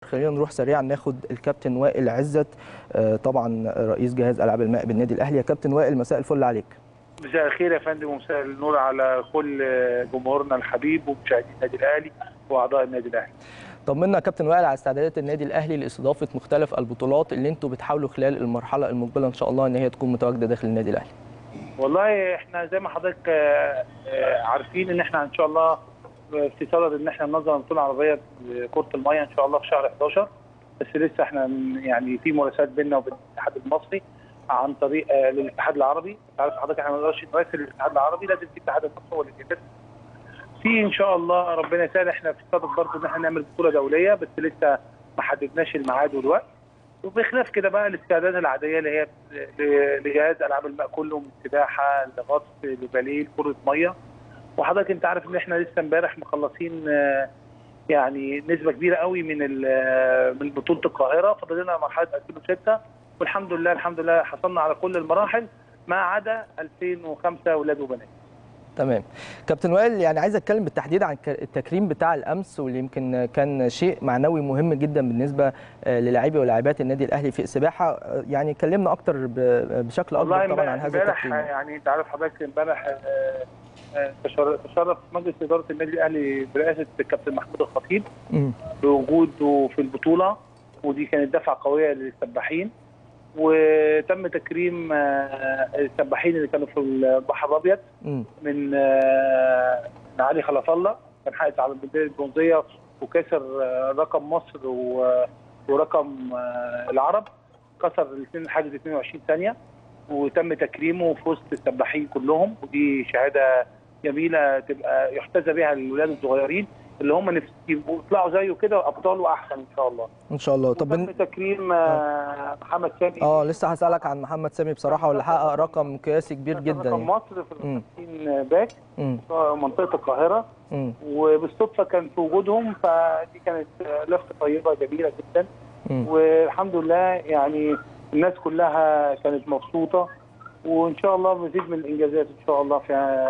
خلينا نروح سريعا ناخد الكابتن وائل عزت آه، طبعا رئيس جهاز العاب الماء بالنادي الاهلي يا كابتن وائل مساء الفل عليك مساء الخير يا فندم ومساء النور على كل جمهورنا الحبيب ومشاهدين النادي الاهلي واعضاء النادي الاهلي. طمنا يا كابتن وائل على استعدادات النادي الاهلي لاستضافه مختلف البطولات اللي انتم بتحاولوا خلال المرحله المقبله ان شاء الله ان هي تكون متواجده داخل النادي الاهلي. والله احنا زي ما حضرتك آه، آه، عارفين ان احنا ان شاء الله في صدد ان احنا ننظم بطوله عربيه لكره الميه ان شاء الله في شهر 11 بس لسه احنا يعني في مراسلات بيننا وبين الاتحاد المصري عن طريق آه، للاتحاد العربي انت عارف حضرتك احنا ما نقدرش نراسل الاتحاد العربي لازم في الاتحاد المصري هو اللي يتم في ان شاء الله ربنا يسهل احنا في صدد برضه ان احنا نعمل بطوله دوليه بس لسه ما حددناش الميعاد والوقت وبخلاف كده بقى الاستعدادات العاديه اللي هي ل- لجهاز العاب الماء كله من سباحه لغطس لباليه كره ميه وحضرتك انت عارف ان احنا لسه امبارح مخلصين آه، يعني نسبه كبيره قوي من ال- آه، من بطوله القاهره فاضل لنا مرحله 2006 والحمد لله الحمد لله حصلنا على كل المراحل ما عدا 2005 اولاد وبنات تمام كابتن وائل يعني عايز اتكلم بالتحديد عن ك- التكريم بتاع الامس واللي يمكن كان شيء معنوي مهم جدا بالنسبه آه، للاعبي ولاعبات النادي الاهلي في السباحه آه، يعني كلمنا اكتر ب- بشكل والله اكبر طبعا عن هذا امبارح التكريم يعني انت عارف حضرتك امبارح آه، آه، تشر- تشرف مجلس اداره النادي الاهلي برئاسه الكابتن محمود الخطيب مم. بوجوده في البطوله ودي كانت دفعه قويه للسباحين وتم تكريم آه، السباحين اللي كانوا في البحر الابيض مم. من آه، من علي خلف الله كان حائز على البندقيه البرونزيه وكسر آه، رقم مصر و- ورقم آه، العرب كسر الاثنين حاجز 22 ثانيه وتم تكريمه في وسط السباحين كلهم ودي شهاده جميله تبقى يحتذى بها الولاد الصغيرين اللي هم نفس يبقوا يطلعوا زيه كده ابطال واحسن ان شاء الله. ان شاء الله طب وتم بن- تكريم آه، محمد سامي اه لسه هسالك عن محمد سامي بصراحه واللي حقق رقم قياسي كبير جدا رقم يعني. مصر في مم. ال 50 باك مم. منطقه القاهره مم. وبالصدفه كان في وجودهم فدي كانت لفته طيبه جميله جدا مم. والحمد لله يعني الناس كلها كانت مبسوطه وان شاء الله مزيد من الانجازات ان شاء الله في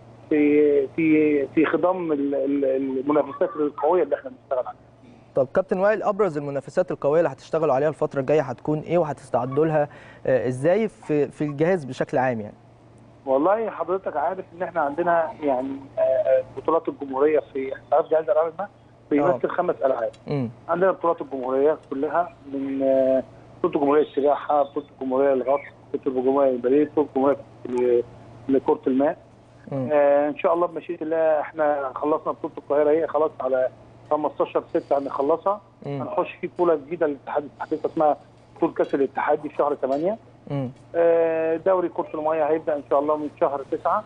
في في في خضم ال- ال- المنافسات القويه اللي احنا بنشتغل عليها. طب كابتن وائل ابرز المنافسات القويه اللي هتشتغلوا عليها الفتره الجايه هتكون ايه وهتستعدوا لها آه، ازاي في في الجهاز بشكل عام يعني والله حضرتك عارف ان احنا عندنا يعني آه، بطولات الجمهوريه في عارف جهاز العاب الماء بيمثل خمس العاب. امم عندنا بطولات الجمهوريه كلها من آه، بطوله الجمهوريه السباحه، بطوله الجمهوريه الغطس، بطوله الجمهوريه البريه، بطوله الجمهوريه ل- لكره الماء. مم. آه ان شاء الله بمشيئه الله احنا خلصنا بطوله القاهره هي خلاص على 15 6 هنخلصها مم. هنخش في بطوله جديده للاتحاد الاتحاد اسمها بطوله كاس الاتحاد دي في شهر 8 مم. آه دوري كره الميه هيبدا ان شاء الله من شهر 9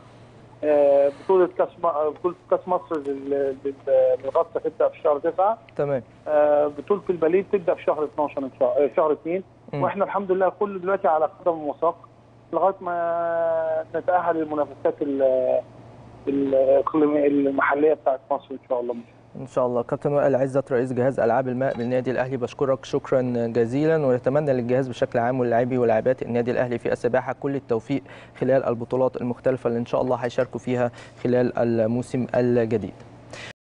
آه بطوله كاس م- بطوله كاس مصر لل- لل- للغطس هتبدا في شهر 9 تمام آه، بطوله الباليه بتبدا في شهر 12 ان شاء الله شهر 2 مم. واحنا الحمد لله كله دلوقتي على قدم وساق لغايه ما نتاهل للمنافسات ال- الاقليميه المحليه بتاعت مصر ان شاء الله ان شاء الله كابتن وائل عزت رئيس جهاز العاب الماء بالنادي الاهلي بشكرك شكرا جزيلا ونتمنى للجهاز بشكل عام واللاعبي ولاعبات النادي الاهلي في السباحه كل التوفيق خلال البطولات المختلفه اللي ان شاء الله هيشاركوا فيها خلال الموسم الجديد